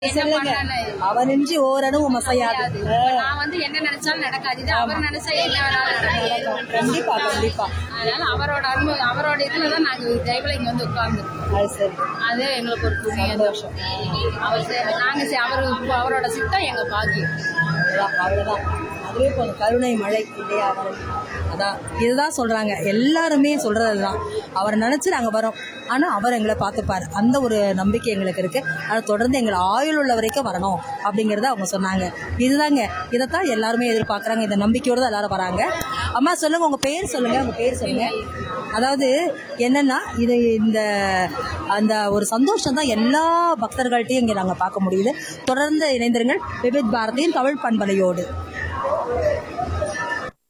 சொல்லுங்க அவனின்றி ஓரணும் மசையாது நான் வந்து என்ன நினைச்சாலும் நடக்காது இது அவர் நினைச்சா என்ன வேணாலும் நடக்கும் கண்டிப்பா கண்டிப்பா அதனால அவரோட அன்பு அவரோட இதுலதான் நாங்க தயவுல இங்க வந்து உட்கார்ந்துருக்கோம் அது சரி அது எங்களுக்கு ஒரு புண்ணிய தோஷம் அவர் சே- நாங்க சே- அவரு அவரோட சித்தம் எங்க பாக்கியம் அவ்வளவுதான் அவ்வளவுதான் அதுவே போதும் கருணை மழை இல்லையா அவரை அதான் இதுதான் சொல்றாங்க எல்லாருமே சொல்றது அதுதான் அவரை நினைச்சு நாங்க வரோம் ஆனா அவர் எங்களை பார்த்துப்பாரு அந்த ஒரு நம்பிக்கை எங்களுக்கு இருக்கு அதை தொடர்ந்து எங்களை ஆயுள் உள்ள வரைக்கும் வரணும் அப்படிங்கறத அவங்க சொன்னாங்க இதுதாங்க இதைத்தான் எல்லாருமே எதிர்பார்க்கறாங்க இந்த நம்பிக்கையோட தான் எல்லாரும் வராங்க அம்மா சொல்லுங்க உங்க பேர் சொல்லுங்க உங்க பேர் சொல்லுங்க அதாவது என்னன்னா இது இந்த அந்த ஒரு சந்தோஷம் தான் எல்லா பக்தர்கள்ட்டையும் இங்கே நாங்கள் பார்க்க முடியுது தொடர்ந்து இணைந்திருங்கள் விபித் பாரதியின் தமிழ் பண்பலையோடு